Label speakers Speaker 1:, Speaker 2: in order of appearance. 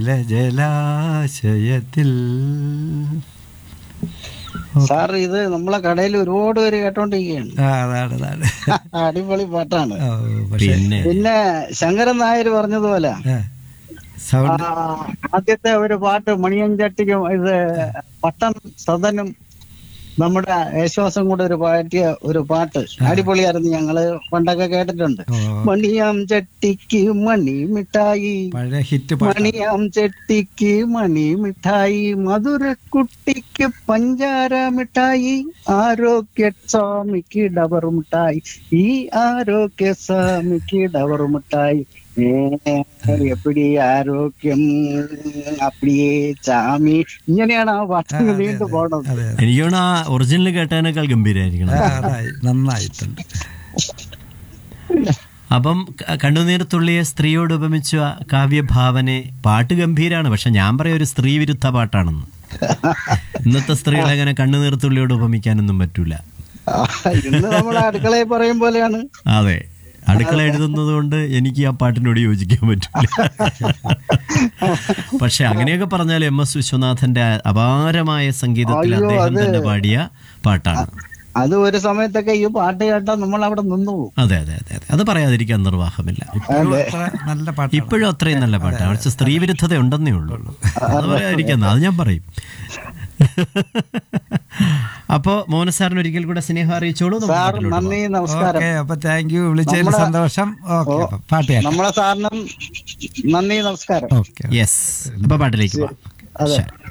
Speaker 1: ജലാശയത്തിൽ
Speaker 2: sir ഇത് നമ്മളെ കടയിൽ ഒരുപാട് പേര് കേട്ടോണ്ടിരിക്കുകയാണ്
Speaker 1: ആ അതാണ് അതാണ്
Speaker 2: അടിപൊളി പാട്ടാണ്
Speaker 1: ഓ, പക്ഷേ
Speaker 3: പിന്നെ
Speaker 2: പിന്നെ ശങ്കരൻ നായർ പറഞ്ഞതുപോലെ
Speaker 1: ആ, സൗണ്ട്
Speaker 2: ആ, ആദ്യത്തെ ഒരു പാട്ട് മണിയഞ്ചട്ടിക്കും ഇത് പട്ടം സദനും നമ്മുടെ യേശുവാസം കൂടെ ഒരു പാട്ടിയ ഒരു പാട്ട് അടിപൊളിയായിരുന്നു ഞങ്ങള് പണ്ടൊക്കെ കേട്ടിട്ടുണ്ട്
Speaker 1: ഓ,
Speaker 2: മണിയാം ചട്ടിക്ക് മണി മിഠായി
Speaker 1: പഴയ ഹിറ്റ് പാട്ട്
Speaker 2: മണിയാം ചെട്ടിക്ക് മണി മിഠായി മധുരക്കുട്ടിക്ക് പഞ്ചാര മിഠായി ആരോഗ്യ സ്വാമിക്ക് ഡബർ മിഠായി ഈ ആരോഗ്യ സ്വാമിക്ക് ഡബർ മിഠായി ഏ, എപ്പിടി ആരോഗ്യം അപ്പിടിയേ ചാമി ഇങ്ങനെയാണ് ആ പാട്ട് നീണ്ടു പോണത്
Speaker 1: അതെ
Speaker 3: എനിക്ക് തോന്നുന്നു ആ ഒറിജിനൽ കേട്ടതിനേക്കാൾ ഗംഭീരമായിരിക്കണം
Speaker 1: ആ, അതായി നന്നായിട്ടുണ്ട്
Speaker 3: അപ്പം ക- കണ്ണുനീർത്തുള്ളിയെ സ്ത്രീയോട് ഉപമിച്ച കാവ്യഭാവനെ പാട്ട് ഗംഭീരാണ് പക്ഷെ ഞാൻ പറയാം ഒരു സ്ത്രീ വിരുദ്ധ പാട്ടാണെന്ന് ഇന്നത്തെ സ്ത്രീകളെ അങ്ങനെ കണ്ണുനീർത്തുള്ളിയോട് ഉപമിക്കാനൊന്നും പറ്റൂല
Speaker 2: ആ, ഇന്ന് നമ്മുടെ അടുക്കളയിൽ പറയും പോലെയാണ്
Speaker 3: അതെ അടുക്കള എഴുതുന്നത് കൊണ്ട് എനിക്ക് ആ പാട്ടിനോട് യോജിക്കാൻ പറ്റില്ല പക്ഷെ അങ്ങനെയൊക്കെ പറഞ്ഞാൽ എം എസ് വിശ്വനാഥന്റെ അപാരമായ സംഗീതത്തിൽ
Speaker 2: അയ്യോ,
Speaker 3: അദ്ദേഹം
Speaker 2: അത്
Speaker 3: തന്നെ പാടിയ പാട്ടാണ്
Speaker 2: അത് ഒരു സമയത്തൊക്കെ ഈ പാട്ട് കേട്ടാൽ നമ്മൾ അവിടെ നിന്നു പോകും
Speaker 3: അതെ അതെ അതെ അതെ അത് പറയാതിരിക്കാൻ നിർവാഹമില്ല
Speaker 1: ഇപ്പോഴും അത്ര നല്ല പാട്ട്
Speaker 3: ഇപ്പോഴും അത്രയും നല്ല പാട്ടാണ് പക്ഷെ സ്ത്രീ വിരുദ്ധത ഉണ്ടെന്നേ ഉള്ളൂ അത് പറയാതിരിക്കുന്ന അത് ഞാൻ പറയും അപ്പോ മോഹന സാറിന് ഒരിക്കൽ കൂടെ സ്നേഹം അറിയിച്ചോളൂ നമുക്ക്
Speaker 2: സാർ
Speaker 3: പാട്ടിലോട്ട്
Speaker 2: നന്ദി നമസ്കാരം
Speaker 1: ഓക്കെ അപ്പൊ താങ്ക് യു വിളിച്ചതിൽ
Speaker 2: നമ്മളെ-
Speaker 1: സന്തോഷം ഓക്കെ അപ്പൊ പാട്ട് കേൾക്കാം
Speaker 2: നമ്മളെ സാറിനും നന്ദി നമസ്കാരം
Speaker 1: ഓക്കെ
Speaker 3: യെസ് അപ്പൊ പാട്ടിലേക്ക് പോവാം
Speaker 2: അതെ
Speaker 3: ശരി